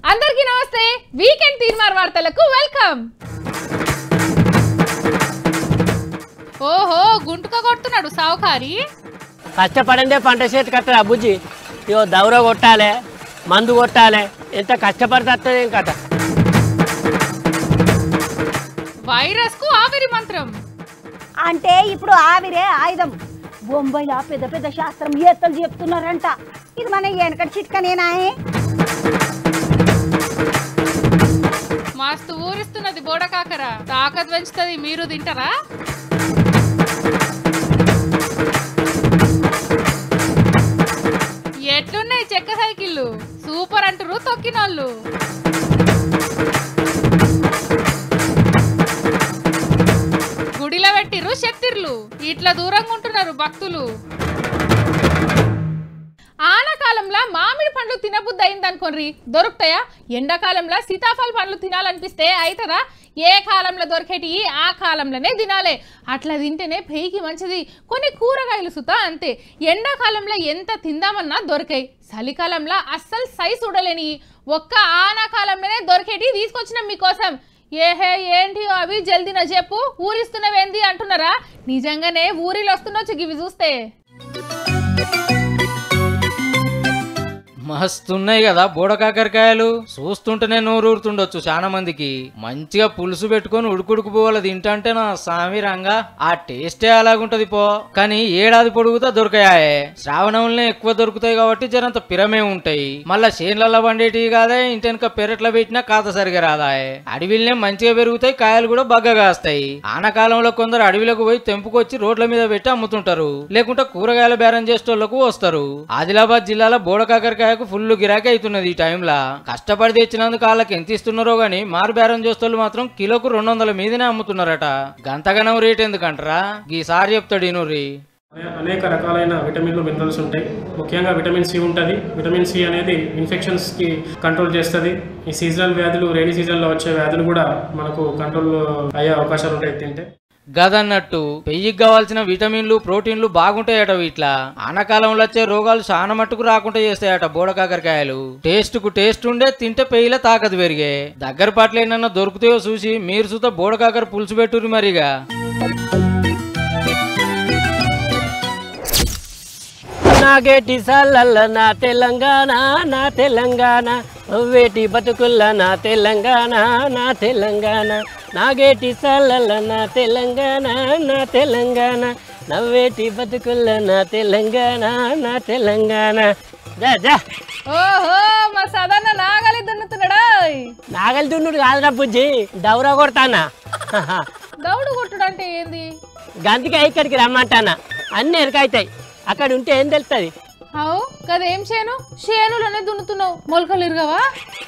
అందరికీ నమస్తే వీకెండ్ తీర్మార్ వార్తలకు వెల్కమ్ ఓహో గుంటుక కొడుతున్నాడు సావుకారి కష్టపడిందే పంట చేతికి వస్తుంది అబ్బుజ్జి ఇగో దౌర కొట్టాలి మందు కొట్టాలి ఎంత కష్టపడితే వస్తుంది ఏం కథ వైరస్ కు ఆవిరి మంత్రం అంటే ఇప్పుడు ఆవిరే ఆయుధం బొంబాయిలో పెద్ద పెద్ద శాస్త్రం ఏత్తలు చెప్తున్నారంట ఇది మన వెనకటి చిట్కనేనా మస్తు ఊరిస్తున్నది బోడకాకర తాకత్ పెంచుతుంది మీరు తింటారా ఎట్లున్నాయి చెక్క సైకిళ్ళు సూపర్ అంటారు తొక్కినోళ్ళు గుడిలో పెట్టిర్రు శక్తిర్లు ఇట్లా దూరంగా ఉంటున్నారు భక్తులు ఆనకాలంలో మామిడి పండ్లు తినబుద్ధి అయిందనుకోండి దొరుకుతాయా ఎండాకాలంలో సీతాఫల పండ్లు తినాలనిపిస్తే అవుతుందా ఏ కాలంలో దొరికేటి ఆ కాలంలోనే తినాలి అట్లా తింటేనే పెయికి మంచిది కొన్ని కూరగాయలు సుతా అంతే ఎండాకాలంలో ఎంత తిందామన్నా దొరికాయి చలికాలంలో అస్సలు సైజ్ చూడలేని ఒక్క ఆనాకాలంలోనే దొరికేటి తీసుకొచ్చినాం మీకోసం ఏహే ఏంటి అవి జల్దిన చెప్పు ఊరిస్తున్నవేంది అంటున్నారా నిజంగానే ఊరిలో వస్తున్నొచ్చు ఇవి చూస్తే మస్తున్నాయి కదా బూడకాకరకాయలు చూస్తుంటేనే నోరు ఊరుతుండొచ్చు చాలా మందికి మంచిగా పులుసు పెట్టుకొని ఉడుకుడుకు పోవాలి తింటంటే నా సామి రంగా ఆ టేస్టే అలాగుంటది పో కానీ ఏడాది పొడుగుతా దొరకాయే శ్రావణంలోనే ఎక్కువ దొరుకుతాయి కాబట్టి జరంత పిరమే ఉంటాయి మళ్ళా చేన్లలో పండేటివి కాదే ఇంటెనక పెరట్లో పెట్టినా కాత సరిగా రాదాయే అడవిలోనే మంచిగా పెరుగుతాయి కాయలు కూడా బగ్గగా కాస్తాయి ఆనకాలంలో కొందరు అడవిలకు పోయి తెంపుకొచ్చి రోడ్ల మీద పెట్టి అమ్ముతుంటారు లేకుంటే కూరగాయల బేరం చేసేటోళ్లకు వస్తారు ఆదిలాబాద్ జిల్లాలో బోడకాకరకాయకు ఫుల్ గిరాకీ అవుతున్నది ఈ టైంలో కష్టపడి తెచ్చినందుకు వాళ్ళకి ఎంత ఇస్తున్నారో గానీ మారు బేరం చేసేటోళ్ళు మాత్రం కిలోకు రెండు వందల మీదనే అమ్ముతున్నారట గంతగనం రేట్ ఎందుకంటారా ఈసారి చెప్తాడు ఇనూరి అనే- అనేక రకాలైన విటమిన్లు మినరల్స్ ఉంటాయి ముఖ్యంగా విటమిన్ సి ఉంటుంది విటమిన్ సి అనేది ఇన్ఫెక్షన్స్కి కంట్రోల్ చేస్తుంది ఈ సీజనల్ వ్యాధులు రైనీ సీజన్లో వచ్చే వ్యాధులు కూడా మనకు కంట్రోల్ అయ్యే అవకాశాలు ఉంటాయి తింటే గదన్నట్టు పెయ్యికి కావాల్సిన విటమిన్లు ప్రోటీన్లు బాగుంటాయట వీట్లా ఆనకాలంలో వచ్చే రోగాలు చాలా మట్టుకు రాకుండా చేస్తాయట బోడకాకరకాయలు టేస్ట్ కు టేస్ట్ ఉండే తింటే పెయ్యిల తాకదు పెరిగే దగ్గర పాటలు ఏమన్నా దొరుకుతాయో చూసి మీరు సుత బోడకాకర పులుసు పెట్టుర్రి మరిగా నాగేటి సాలల్ల నా తెలంగాణ నా తెలంగాణ వేటి బతుకుల్ల నా తెలంగాణ నా తెలంగాణ నాగేటి సాలల్ల నా తెలంగాణ నా తెలంగాణ నవ్వేటి బతుకుల్ల నా తెలంగాణ నా తెలంగాణ జా జా ఓహో మా సదన్న నాగలి దున్నుతున్నాడా నాగలి దున్నుడు కాదురా బుజ్జి దౌరా కొడతానా దౌడు కొట్టుడు అంటే ఏంది గంతికి ఇక్కడికి రమ్మంటానా అన్ని ఎరకైతాయి అక్కడ ఉంటే ఏం తెలుస్తుంది అవు కదేం చేను చేనులోనే దున్నుతున్నావు మొలకలు ఇరుగవా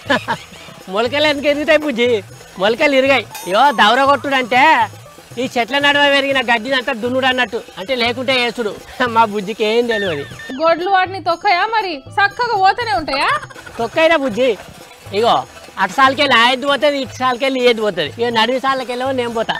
మొలకలు ఎందుకు ఎరుగుతాయి బుజ్జి మొలకలు ఇరిగాయి యో దౌర కొట్టుడు అంటే ఈ చెట్ల నడుమ పెరిగిన గడ్డిని అంతా దున్నుడు అన్నట్టు అంటే లేకుంటే వేసుడు మా బుజ్జికి ఏం తెలియదు గొడ్లు వాటిని తొక్కయా మరి చక్కగా పోతూనే ఉంటాయా తొక్కైనా బుజ్జి ఇగో అటు సాలకెళ్ళి ఆ ఎద్దు పోతుంది ఇటు సాలకెళ్ళి ఈ ఎద్దు పోతుంది ఇక నడివి సాలకెళ్ళో నేను పోతా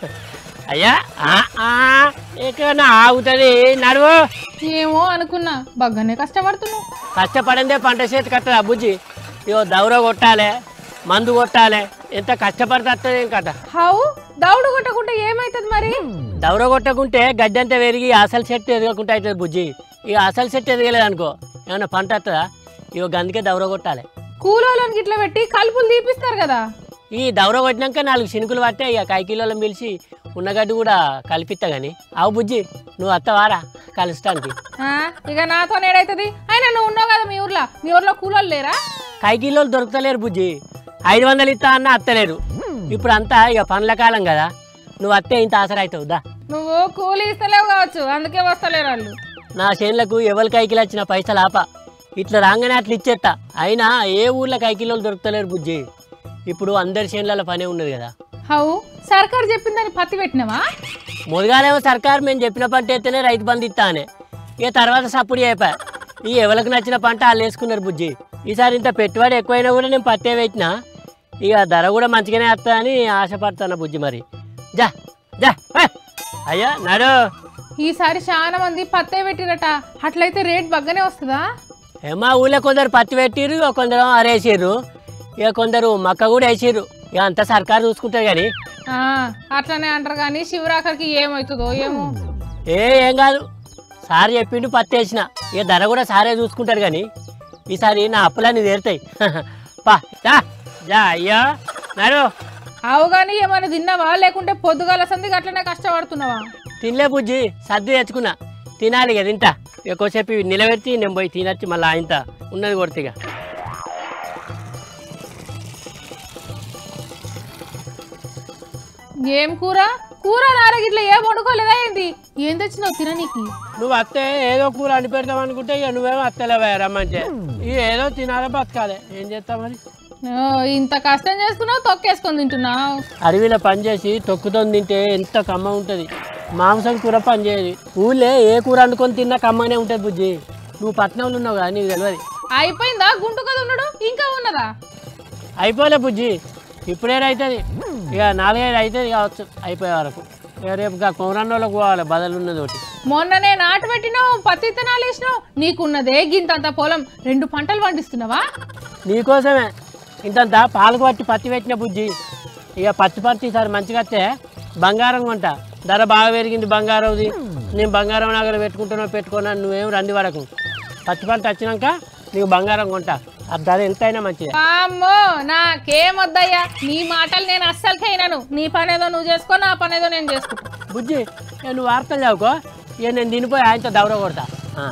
అయ్యా ఆ, ఆ, ఎక్కడన్నా ఆగుతుంది నడువు ఏమో అనుకున్నా బగ్గనే కష్టపడుతున్నావు కష్టపడిందే పంట చేతికి వస్తుంది ఆ బుజ్జి ఇగో దౌర కొట్టాలి మందు కొట్టాలి ఎంత కష్టపడితే వస్తుంది ఏం కథ హౌ దౌడు కొట్టకుంటే ఏమైతుంది మరి దౌర కొట్టకుంటే గడ్డి అంతా పెరిగి అసలు చెట్టు ఎదగకుండా అవుతుంది బుజ్జి ఇక అసలు చెట్టు ఎదగలేదు అనుకో ఏమన్నా పంట వస్తుందా ఇక గందుకే దౌర కొట్టాలి కూలోళ్ళని గిట్ల పెట్టి కలుపులు తీపిస్తారు కదా ఈ దౌర కొట్టినాక నాలుగు శినుకులు పట్టే ఇక కైకిలోలం పిలిచి ఉన్న గడ్డి కూడా కలిపిస్తా గాని అవు బుజ్జి నువ్వు అత్తవారా కలుస్తానికి ఆ, ఇక నాతో నేడైతుంది అయినా నువ్వు ఉన్నావు కదా మీ ఊర్లో మీ ఊర్లో కూలోళ్ళు లేరా కైకిలోలు దొరుకుతలేరు బుజ్జి ఐదు వందలు ఇస్తా అన్న అత్తలేరు ఇప్పుడు అంతా ఇక పండ్ల కాలం కదా నువ్వు అత్తే ఇంత ఆసరా అవుతావు దా నువ్వు కూలి ఇస్తలేవు కావచ్చు అందుకే వస్తలేరు వాళ్ళు నా చేనులకు ఎవరి కైకిలు వచ్చిన పైసలు ఆప ఇట్లా రాగానే అట్లా ఇచ్చేస్తా అయినా ఏ ఊర్లో కైకిలోలు దొరుకుతలేరు బుజ్జి ఇప్పుడు అందరి చేనులలో పనే ఉన్నది కదా హౌ సర్కార్ చెప్పిందని పత్తి పెట్టినావా మొదగాలేమో సర్కారు మేము చెప్పిన పంట అయితేనే రైతు బంధు ఇస్తా అని ఇక తర్వాత సప్పుడు చెప్పా ఈ ఎవరికి నచ్చిన పంట వాళ్ళు వేసుకున్నారు బుజ్జి ఈసారి ఇంత పెట్టుబడి ఎక్కువైనా కూడా నేను పత్తే పెట్టినా ఇక ధర కూడా మంచిగానే వస్తా అని ఆశపడతాను బుజ్జి మరి జా జా హే! అయ్యా నడు ఈసారి చాలా మంది పత్తే పెట్టిరట అట్లయితే రేట్ బగ్గనే వస్తుందా ఏ మా ఊళ్ళో కొందరు పత్తి పెట్టిర్రు కొందరు అరేసిర్రు ఇక కొందరు మక్క కూడా వేసిర్రు ఇక అంతా సర్కారు చూసుకుంటారు కానీ ఆ, అట్లనే అంటారు కానీ శివరాఖరికి ఏమవుతుందో ఏమో ఏ ఏం కాదు సార్ చెప్పిండు పత్తి వేసిన ఇక ధర కూడా సారే చూసుకుంటారు కానీ ఈసారి నా అప్పులన్నీ తీరుతాయి పా దా, జా అయ్యా నాడు అవు కానీ ఏమైనా తిన్నావా లేకుంటే పొద్దుగాల సందికి అట్లనే కష్టపడుతున్నావా తినలే బుజ్జి సర్ది తెచ్చుకున్నా తినాలి ఇక తింటా ఎక్కువసేపు ఇవి నిలబెట్టి నేను పోయి తినచ్చి మళ్ళీ ఆయనత ఉన్నది కొడుతిగా ఏం కూర కూర నారగిట్ల ఏం వండుకోలేదా ఏంది ఏం తెచ్చినావు తిననీకి నువ్వు అత్తే ఏదో కూర అండి పెడతాం అనుకుంటే ఇక నువ్వేమో అత్తలేవా రమ్మంటే ఇక ఏదో తినాలి బతకాలి ఏం చేస్తాం మరి ఓ, ఇంత కష్టం చేసుకున్నావు తొక్కేసుకొని తింటున్నావు అడవిలో పని చేసి తొక్కుతోని తింటే ఎంత కమ్మ ఉంటుంది మాంసం కూర పని చేయదు ఊళ్ళే ఏ కూర వండుకొని తిన్నా కమ్మనే ఉంటుంది బుజ్జి నువ్వు పట్నంలో ఉన్నావు కదా నీకు తెలియదు అయిపోయిందా గుంటు కదా ఉన్నాడు ఇంకా ఉన్నదా అయిపోలే బుజ్జి ఇప్పుడేదవుతుంది ఇక నాలుగైదు అవుతుంది కావచ్చు అయిపోయే వరకు ఇక రేపు ఇక కొమరన్నోళ్ళకి పోవాలి బదులు ఉన్నది ఒకటి మొన్ననే నాటు పెట్టినావు పత్తి విత్తనాలు వేసినావు నీకున్నదే గింతంత పొలం రెండు పంటలు పండిస్తున్నావా నీకోసమే ఇంతంత పాలు పట్టి పత్తి పెట్టిన బుజ్జి ఇక పత్తి పత్తి ఈసారి మంచిగా వస్తే బంగారం కొంట ధర బాగా పెరిగింది బంగారంది నేను బంగారం నగర పెట్టుకుంటున్నా పెట్టుకున్నా నువ్వేం రంది వరకు పత్తి పంట వచ్చినాక నీకు బంగారం కొంట ఆ ధర ఎంతైనా మంచిదే అమ్మో నాకేం వద్దయ్యా నీ మాటలు నేను అస్సలకి అయినాను నీ పనేదో నువ్వు చేసుకో నా పనేదో నేను చేసుకుంటా బుజ్జి ఇక నువ్వు వార్తలు చదువుకో ఇక నేను తినిపోయి ఆయనతో దౌర కొడతా ఆ.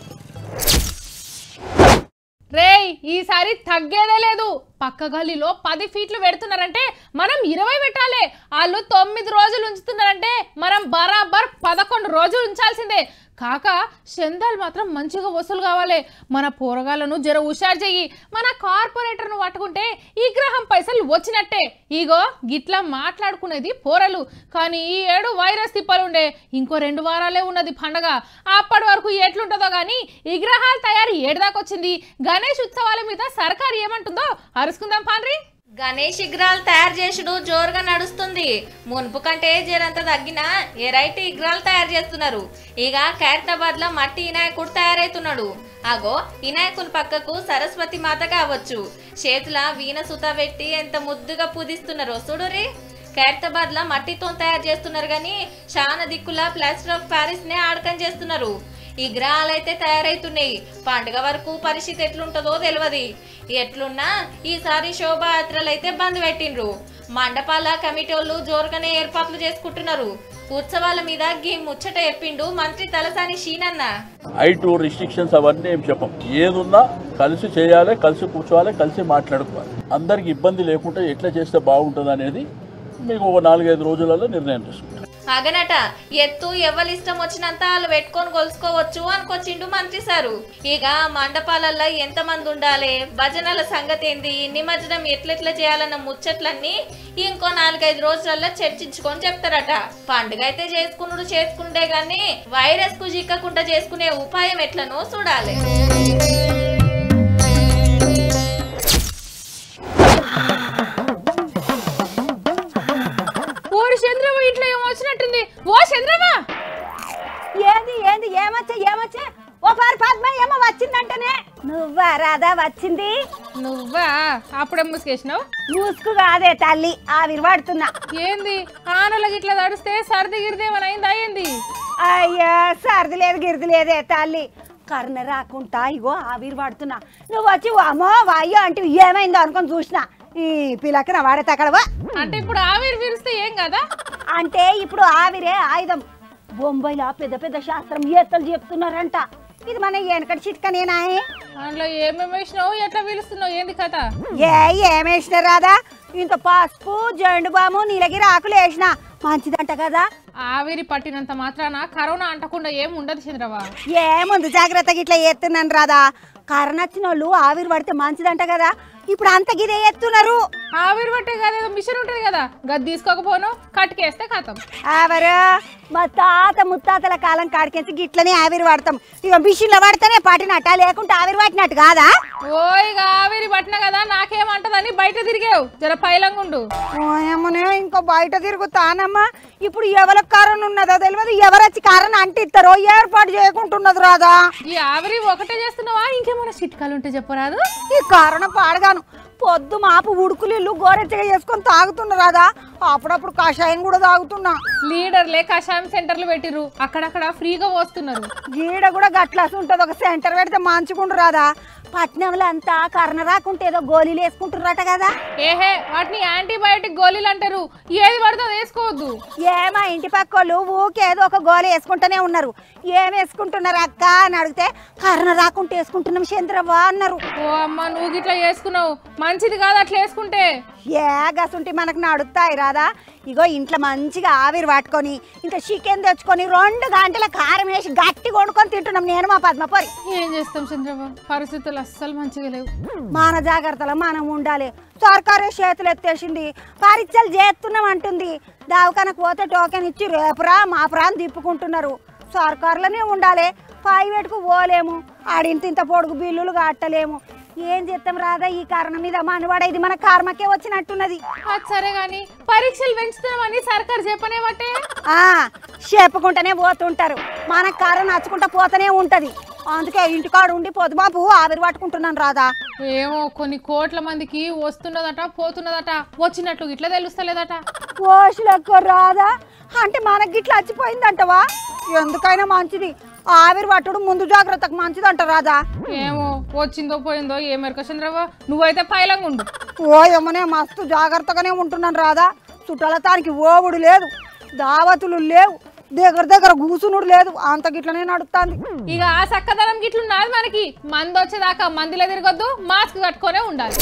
రేయ్ ఈసారి తగ్గేదే లేదు పక్క గల్లీలో పది ఫీట్లు పెడుతున్నారంటే మనం ఇరవై పెట్టాలి వాళ్ళు తొమ్మిది రోజులు ఉంచుతున్నారంటే మనం బరాబర్ పదకొండు రోజులు ఉంచాల్సిందే కాక చందాలు మాత్రం మంచిగా వసూలు కావాలి మన పోరగాళ్ళను జర హుషారు చెయ్యి మన కార్పొరేటర్ను పట్టుకుంటే ఈ గ్రహం పైసలు వచ్చినట్టే ఇగో గిట్లా మాట్లాడుకునేది పోరలు కానీ ఈ ఏడు వైరస్ తిప్పలుండే ఇంకో రెండు వారాలే ఉన్నది పండగ అప్పటి వరకు ఎట్లుంటుందో కానీ విగ్రహాల తయారీ ఏడుదాకొచ్చింది గణేష్ ఉత్సవాల మీద సర్కారు ఏమంటుందో అరుసుకుందాం పాన్రి గణేష్ విగ్రహాలు తయారు చేసుడు జోరుగా నడుస్తుంది మునుపు కంటే జరంత తగ్గిన ఎరైటీ విగ్రహాలు తయారు చేస్తున్నారు ఇక ఖైరతాబాద్ లో మట్టి వినాయకుడు తయారైతున్నాడు అగో వినాయకుని పక్కకు సరస్వతి మాత కావచ్చు చేతుల వీణ సుత పెట్టి ఎంత ముద్దుగా పూజిస్తున్నారో చూడురి ఖైరతాబాద్ లో మట్టితో తయారు చేస్తున్నారు కానీ చాలా దిక్కుల ప్లాస్టర్ ఆఫ్ ప్యారిస్ నే ఆడకం చేస్తున్నారు ఈ గ్రహాలైతే తయారైతున్నాయి పండుగ వరకు పరిస్థితి ఎట్లుంటుందో తెలియదు ఎట్లున్నా ఈసారి శోభాయాత్రలు అయితే బంద్ పెట్టిండ్రు మండపాల కమిటీ వాళ్ళు జోరుగానే ఏర్పాట్లు చేసుకుంటున్నారు ఉత్సవాల మీద గీ ముచ్చట చెప్పిండు మంత్రి తలసాని షీనన్న ఐ టూ రిస్ట్రిక్షన్స్ అవన్నీ ఏం చెప్పం ఏదున్నా కలిసి చేయాలి కలిసి కూర్చోవాలి కలిసి మాట్లాడుకోవాలి అందరికి ఇబ్బంది లేకుండా ఎట్లా చేస్తే బాగుంటుంది అనేది మీకు ఒక నాలుగైదు రోజులలో నిర్ణయం తీసుకుంటాం అగనట ఎత్తు ఇష్టం వచ్చినంత వాళ్ళు పెట్టుకొని కొలుసుకోవచ్చు అనుకొచ్చిండు మంత్రి సారు ఇక మండపాలల్లో ఎంత మంది ఉండాలి భజనల సంగతి ఏంది నిమజ్జనం ఎట్లెట్లా చేయాలన్న ముచ్చట్లన్నీ ఇంకో నాలుగైదు రోజులలో చర్చించుకొని చెప్తారట పండుగ అయితే చేసుకున్నాడు చేసుకుంటే గాని వైరస్ కు చిక్కకుండా చేసుకునే ఉపాయం ఎట్లనో చూడాలి ఓడి చంద్రమ్మ ఇంట్లో ఏమో వచ్చినట్టుంది ఓ చంద్రమ్మ ఏంది ఏంది ఏమొచ్చా ఏమొచ్చా ఓ పారి పద్మ ఏమో వచ్చిందంటనే నువ్వా రాదా వచ్చింది నువ్వా అప్పుడే ముసుకేసినావు మూసుకు కాదే తల్లి ఆవిరి పడుతున్నా ఏంది ఆనలకి ఇట్లా తడిస్తే సర్ది గిరిది ఏమైనా అయిందా ఏంది అయ్యా సర్ది లేదు గిరిది లేదే తల్లి కర్ణ రాకుండా ఇగో ఆవిరి పడుతున్నా నువ్వు వచ్చి అమ్మో వాయ్యో అంటే ఏమైందో అనుకొని చూసిన ఈ పిల్లకి నా వాడే తక్కడవా అంటే ఇప్పుడు ఆవిరి విరిస్తే ఏం కదా అంటే ఇప్పుడు ఆవిరే ఆయుధం బొంబాయిలో పెద్ద పెద్ద శాస్త్రం ఏత్తలు చెప్తున్నారంట ఇది మన వెనకటి చిట్కనేనా అందులో ఏమేమి వేసినావు ఎట్లా పిలుస్తున్నావు ఏంది కథ ఏ ఏమేసిన రాదా ఇంత పసుపు జండు బాము నీలగిరి ఆకులు వేసిన మంచిదంట కదా ఆవిరి పట్టినంత మాత్రాన కరోనా అంటకుండా ఏం ఉండదు చంద్రవా ఏముంది జాగ్రత్తగా ఇట్లా ఎత్తున్నాను రాదా కరోనా వచ్చిన వాళ్ళు ఆవిరి పడితే మంచిదంట కదా ఇప్పుడు అంత గిదే ఎత్తున్నారు ఆవిరి పట్టే కదా ఏదో మిషన్ ఉంటుంది కదా గది తీసుకోకపోను కట్టుకేస్తే కథం ఆవరు మా తాత ముత్తాతల కాలం కాడికేసి గిట్లనే ఆవిరి పడతాం ఇక మిషన్లో పడితేనే పట్టినట్ట లేకుంటే ఆవిరి పట్టినట్టు కాదా ఓ ఇక ఆవిరి పట్టిన కదా నాకేమంటదని బయట తిరిగావు జర పైలంగుండు ఓయమ్మనే ఇంకా బయట తిరుగుతానమ్మా ఇప్పుడు ఎవరికి కారణం ఉన్నదో తెలియదు ఎవరు వచ్చి కారణం అంటిస్తారో ఏర్పాటు చేయకుంటున్నది రాదా ఈ ఆవిరి ఒకటే చేస్తున్నావా ఇంకేమైనా చిట్కాలు ఉంటే చెప్పరాదు ఈ కారణం పాడగాను పొద్దు మాపు ఉడుకులిల్లు గోరెచ్చగా చేసుకొని తాగుతున్నా రాదా అప్పుడప్పుడు కషాయం కూడా తాగుతున్నా లీడర్లే కషాయం సెంటర్లు పెట్టిర్రు అక్కడక్కడ ఫ్రీగా పోస్తున్నారు గీడ కూడా గట్లాసి ఉంటుంది ఒక సెంటర్ పెడితే మంచుకుంటు రాదా పట్నంలో అంతా కర్ణ రాకుంటే ఏదో గోళీలు వేసుకుంటున్నారట కదా ఏహే వాటిని యాంటీబయాటిక్ గోళీలు అంటారు ఏది పడితే అది వేసుకోవద్దు ఏమా ఇంటి పక్కోళ్ళు ఊకేదో ఒక గోళీ వేసుకుంటూనే ఉన్నారు ఏం వేసుకుంటున్నారు అక్క అని అడిగితే కర్ణ రాకుంటే వేసుకుంటున్నాం చంద్రవా అన్నారు ఓ అమ్మ నువ్వు గిట్లా చేసుకున్నావు మంచిది కాదు అట్లా వేసుకుంటే ఏ గసుంటి మనకు నడుస్తాయి రాదా ఇగో ఇంట్లో మంచిగా ఆవిరి పట్టుకొని ఇంకా చికెన్ తెచ్చుకొని రెండు గంటల కారం వేసి గట్టి కొనుక్కొని తింటున్నాం నేను మా పద్మపరి ఏం చేస్తాం చంద్రబాబు పరిస్థితులు అస్సలు మంచిగా లేవు మన జాగ్రత్తలో మనం ఉండాలి సర్కారు చేతులు ఎత్తేసింది పరీక్షలు చేస్తున్నాం అంటుంది దవాఖానకు పోతే టోకెన్ ఇచ్చి రేపురా మాపురా అని తిప్పుకుంటున్నారు సర్కారులోనే ఉండాలి ప్రైవేట్కు పోలేము ఆడింత ఇంత పొడుగు బిల్లులు కట్టలేము ఏం చేస్తాం రాదా ఈ కారణం మీద మనవాడ ఇది మన కర్మకే వచ్చినట్టున్నది అది సరే గాని పరీక్షలు పెంచుతామని సర్కారు చెప్పనేవటే ఆ చెప్పుకుంటూనే పోతుంటారు మన కర్ర నచ్చుకుంటా పోతూనే ఉంటది అందుకే ఇంటికాడ ఉండి పొద్దుమాపు ఆవిరి పట్టుకుంటున్నాను రాదా ఏమో కొన్ని కోట్ల మందికి వస్తున్నదట పోతున్నదట వచ్చినట్లు ఇట్లా తెలుస్తలేదట పోషులకు రాదా అంటే మనకి ఇట్లా వచ్చిపోయిందంటవా ఎందుకైనా మంచిది ఆవిరి పట్టుడు ముందు జాగ్రత్తకు మంచిదంట రాదా ఏమో వచ్చిందో పోయిందో ఏ మెరక చంద్రబాబు నువ్వైతే పైలంగా ఉండు ఓ ఏమనే మస్తు జాగ్రత్తగానే ఉంటున్నాను రాదా చుట్టాలతానికి ఓవుడు లేదు దావతులు లేవు దగ్గర దగ్గర కూసునుడు లేదు అంత గిట్లనే నడుస్తుంది ఇక ఆ చక్కదనం గిట్లున్నది మనకి మంది వచ్చేదాకా మందిలో తిరగొద్దు మాస్క్ కట్టుకొనే ఉండాలి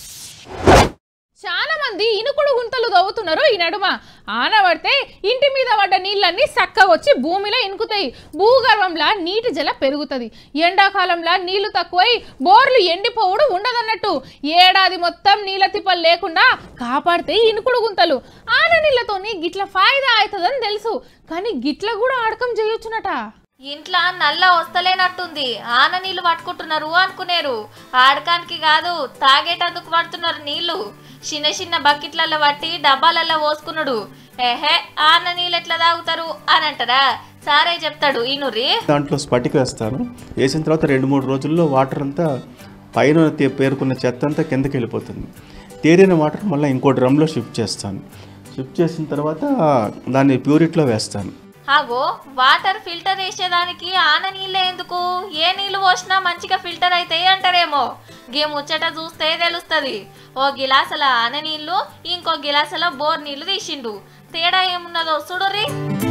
చాలా మంది ఇనుకుడు గుంతలు దవ్వుతున్నారు ఈ నడుమ ఆనబడితే ఇంటి మీద పడ్డ నీళ్ళన్నీ చక్కగా వచ్చి భూమిలో ఇనుకుతాయి భూగర్భంలో నీటి జల పెరుగుతుంది ఎండాకాలంలో నీళ్లు తక్కువై బోర్లు ఎండిపోవుడు ఉండదన్నట్టు ఏడాది మొత్తం నీళ్ళ తిప్పలు లేకుండా కాపాడితే ఈ ఇనుకుడు గుంతలు ఆన నీళ్ళతోని గిట్ల ఫాయిదా అవుతుందని తెలుసు కానీ గిట్ల కూడా ఆడకం చేయొచ్చునట ఇంట్లో నల్ల వస్తలేనట్టుంది ఆన నీళ్లు పట్టుకుంటున్నారు అనుకునేరు ఆడకానికి కాదు తాగేటందుకు పడుతున్నారు నీళ్లు చిన్న చిన్న బకెట్లలో పట్టి డబ్బాలలో పోసుకున్నాడు ఏహే ఆన నీళ్ళు ఎట్లా తాగుతారు అని అంటారా సారే చెప్తాడు ఈనురి దాంట్లో స్పటిక వేస్తాను వేసిన తర్వాత రెండు మూడు రోజుల్లో వాటర్ అంతా పైన తే- పేరుకున్న చెత్త అంతా కిందకి వెళ్ళిపోతుంది తేరిన వాటర్ మళ్ళీ ఇంకో డ్రమ్లో షిఫ్ట్ చేస్తాను షిఫ్ట్ చేసిన తర్వాత దాన్ని ప్యూరిట్లో వేస్తాను ఆగో వాటర్ ఫిల్టర్ వేసేదానికి ఆన నీళ్ళే ఎందుకు ఏ నీళ్లు పోసినా మంచిగా ఫిల్టర్ అవుతాయి అంటారేమో గీ ముచ్చట చూస్తే తెలుస్తుంది ఓ గిలాసల ఆన నీళ్లు ఇంకో గిలాసల బోర్ నీళ్లు తీసిండు తేడా ఏమున్నదో చూడుర్రి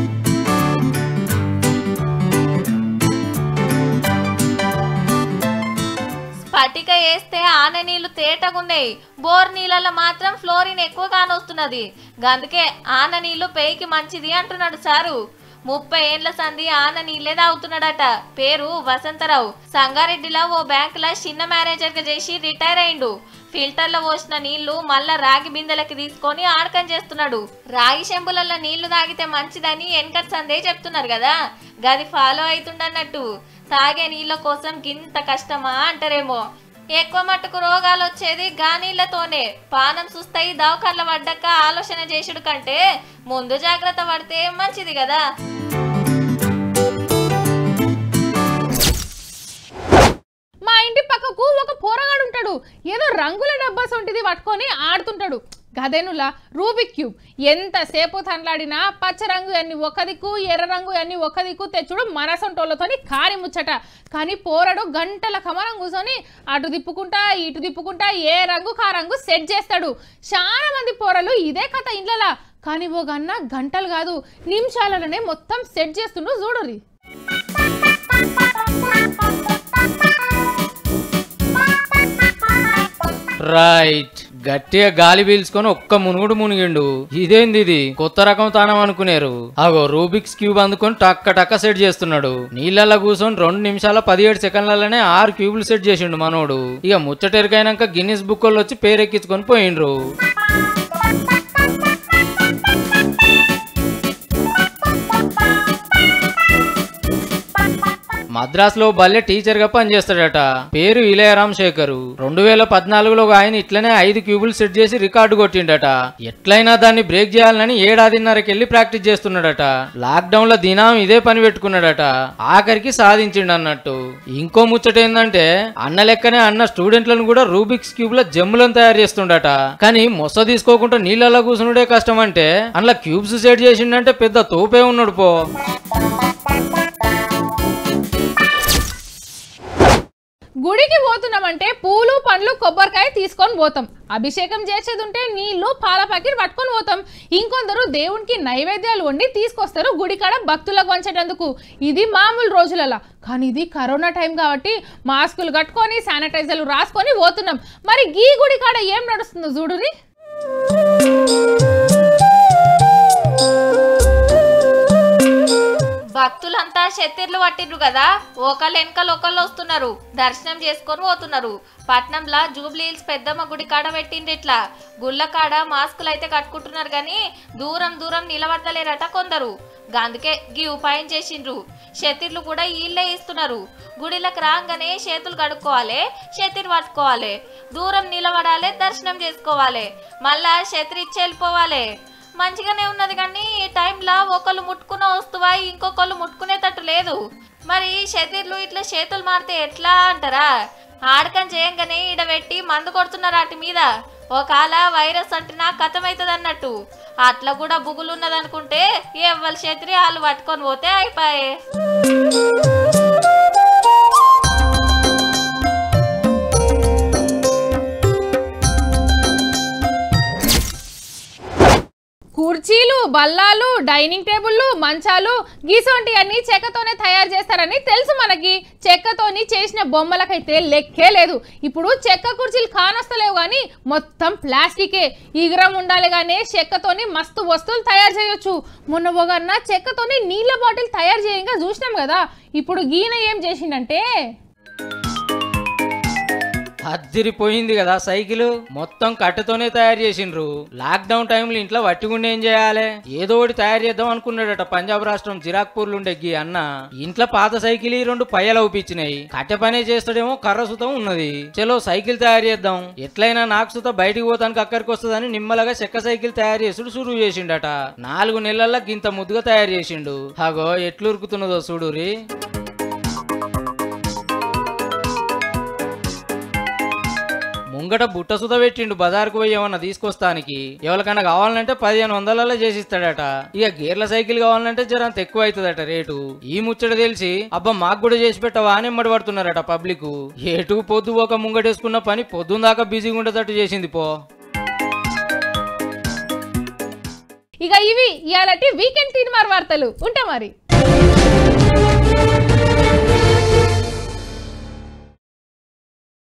స్ఫటిక వేస్తే ఆన నీళ్లు తేటగున్నాయి బోర్ నీళ్ళలో మాత్రం ఫ్లోరిన్ ఎక్కువ కానొస్తున్నది గందుకే ఆన నీళ్లు పేయికి మంచిది అంటున్నాడు సారు ముప్పై ఏండ్ల సంధి ఆన నీళ్ళే తాగుతున్నాడట పేరు వసంతరావు సంగారెడ్డిలో ఓ బ్యాంకులో చిన్న మేనేజర్ గా చేసి రిటైర్ అయిండు ఫిల్టర్లో పోసిన నీళ్లు మళ్ళా రాగి బిందెలకి తీసుకొని ఆడకం చేస్తున్నాడు రాగి చెంబులలో నీళ్లు తాగితే మంచిదని వెనకటి సందే చెప్తున్నారు కదా గది ఫాలో అవుతుండన్నట్టు తాగే నీళ్ళ కోసం గింత కష్టమా అంటారేమో ఎక్కువ మట్టుకు రోగాలు వచ్చేది గా నీళ్ళతోనే పానం సుస్తాయి దవాఖాన్ల పడ్డాక ఆలోచన చేసుడు కంటే ముందు జాగ్రత్త పడితే మంచిది కదా మా ఇంటి పక్కకు ఒక పోరగాడు ఉంటాడు ఏదో రంగుల డబ్బా సొంటిది పట్టుకొని ఆడుతుంటాడు గదేనులా రూబిక్ క్యూబ్ ఎంతసేపు తనలాడినా పచ్చ రంగు అన్ని ఒక దిక్కు ఎర్ర రంగు అన్ని ఒక దిక్కు తెచ్చుడు మనసొంటోళ్ళతోని కాని ముచ్చట కానీ పోరడు గంటల కమలం కూర్చొని అటు తిప్పుకుంటా ఇటు తిప్పుకుంటా ఏ రంగు కా రంగు సెట్ చేస్తాడు చాలా మంది పోరలు ఇదే కథ ఇండ్లలా కానీ ఓ గన్న గంటలు కాదు నిమిషాలలోనే మొత్తం సెట్ చేస్తుండు చూడుర్రి రైట్ గట్టిగా గాలి పీల్చుకొని ఒక్క మునుగుడు మునిగిండు ఇదేంది ఇది కొత్త రకం తానం అనుకునేరు అగో రూబిక్స్ క్యూబ్ అందుకొని టక్క టక్క సెట్ చేస్తున్నాడు నీళ్ళల్లో కూర్చొని రెండు నిమిషాల పదిహేడు సెకండ్లలోనే ఆరు క్యూబ్లు సెట్ చేసిండు మనోడు ఇక ముచ్చటెరికైనాక గిన్నిస్ బుక్ వాళ్ళు వచ్చి పేరెక్కించుకొని పోయిండ్రు మద్రాసులో బల్లె టీచర్ గా పనిచేస్తాడట పేరు ఇలయరామ్ శేఖర్ రెండు వేల పద్నాలుగులో ఒక ఆయన ఇట్లనే ఐదు క్యూబులు సెట్ చేసి రికార్డు కొట్టిండట ఎట్లయినా దాన్ని బ్రేక్ చేయాలని ఏడాదిన్నరకెళ్ళి ప్రాక్టీస్ చేస్తున్నాడట లాక్డౌన్ లో దినం ఇదే పని పెట్టుకున్నాడట ఆఖరికి సాధించిండు అన్నట్టు ఇంకో ముచ్చట ఏంటంటే అన్న లెక్కనే అన్న స్టూడెంట్లను కూడా రూబిక్స్ క్యూబ్ లో జమ్ములను తయారు చేస్తుండట కానీ మొస తీసుకోకుండా నీళ్ళలో కూర్చునుడే కష్టం అంటే అందులో క్యూబ్స్ సెట్ చేసిండంటే పెద్ద తోపే ఉన్నాడు పో గుడికి పోతున్నామంటే పూలు పండ్లు కొబ్బరికాయ తీసుకొని పోతాం అభిషేకం చేసేది ఉంటే నీళ్లు పాల ప్యాకెట్ పట్టుకొని పోతాం ఇంకొందరు దేవునికి నైవేద్యాలు వండి తీసుకొస్తారు గుడికాడ భక్తులకు వంచేటందుకు ఇది మామూలు రోజులలో కానీ ఇది కరోనా టైం కాబట్టి మాస్కులు కట్టుకొని శానిటైజర్లు రాసుకొని పోతున్నాం మరి ఈ గుడి కాడ ఏం నడుస్తుందో చూడుని భక్తులంతా షెత్తిర్లు పట్టిర్రు కదా ఒకళ్ళు వెనకలు ఒకళ్ళు వస్తున్నారు దర్శనం చేసుకొని పోతున్నారు పట్నంలో జూబ్లీ హిల్స్ పెద్దమ్మ గుడి కాడ పెట్టింది ఇట్లా గుళ్ళ కాడ మాస్కులు అయితే కట్టుకుంటున్నారు కానీ దూరం దూరం నిలబడతలేరట కొందరు అందుకే గీ ఉపాయం చేసిండ్రు షెతిర్లు కూడా వీళ్ళే ఇస్తున్నారు గుడిలకు రాగానే చేతులు కడుక్కోవాలి షెతిర్ పట్టుకోవాలి దూరం నిలబడాలి దర్శనం చేసుకోవాలి మళ్ళా షెతిరి ఇచ్చి వెళ్ళిపోవాలి మంచిగానే ఉన్నది కానీ ఈ టైంలో ఒకళ్ళు ముట్టుకున్న వస్తువా ఇంకొకళ్ళు ముట్టుకునేటట్టు లేదు మరి షెతిర్లు ఇట్లా చేతులు మారితే ఎట్లా అంటారా ఆడకం చేయంగానే ఈడ పెట్టి మందు కొడుతున్నారు వాటి మీద ఒకవేళ వైరస్ అంటున్నా కథమవుతుంది అన్నట్టు అట్లా కూడా బుగులు ఉన్నదనుకుంటే ఎవ్వరి చేతిరి వాళ్ళు పట్టుకొని పోతే అయిపోయే కుర్చీలు బల్లాలు డైనింగ్ టేబుల్లు మంచాలు గీసొంటి అన్ని చెక్కతోనే తయారు చేస్తారని తెలుసు మనకి చెక్కతోని చేసిన బొమ్మలకైతే లెక్కే లేదు ఇప్పుడు చెక్క కుర్చీలు కానొస్తలేవు కానీ మొత్తం ప్లాస్టికే ఈగరం ఉండాలి కానీ చెక్కతోని మస్తు వస్తువులు తయారు చేయొచ్చు మొన్న ఒకన్న చెక్కతోని నీళ్ళ బాటిల్ తయారు చేయంగా చూసినాం కదా ఇప్పుడు గీన ఏం చేసిండంటే అద్దిరిపోయింది కదా సైకిల్ మొత్తం కట్టెతోనే తయారు చేసిండ్రు లాక్డౌన్ టైంలో ఇంట్లో వట్టిగుండి ఏం చేయాలి ఏదో ఒకటి తయారు చేద్దాం అనుకున్నాడట పంజాబ్ రాష్ట్రం జిరాక్పూర్ ఉండే గీ అన్న ఇంట్లో పాత సైకిల్ ఈ రెండు పయ్యలు అవుపించినాయి కట్టె పనే చేస్తాడేమో కర్ర సుతం ఉన్నది చలో సైకిల్ తయారు చేద్దాం ఎట్లయినా నాకు సుత బయటికి పోతానికి అక్కడికి వస్తుందని నిమ్మలగా చెక్క సైకిల్ తయారు చేసుడు సురువు చేసిండట నాలుగు నెలల్లో గింత ముద్దుగా తయారు చేసిండు అగో ఎట్లు ఉరుకుతున్నదో చూడురి ముంగట బుట్ట సుత పెట్టిండు బజార్కు పోయి ఏమన్నా తీసుకొస్తానికి ఎవరికన్నా కావాలంటే పదిహేను వందలలో చేసిస్తాడట ఇక గేర్ల సైకిల్ కావాలంటే జరంత ఎక్కువ అవుతుందట రేటు ఈ ముచ్చట తెలిసి అబ్బా మాకు కూడా చేసి పెట్టవా అని ఎమ్మడి పడుతున్నారట పబ్లిక్ ఏటు పొద్దు ఒక ముంగటేసుకున్న పని పొద్దున్న దాకా బిజీగా ఉండేటట్టు చేసింది పో ఇక ఇవి ఇవాళ వీకెండ్ తీన్మార్ వార్తలు ఉంటా మరి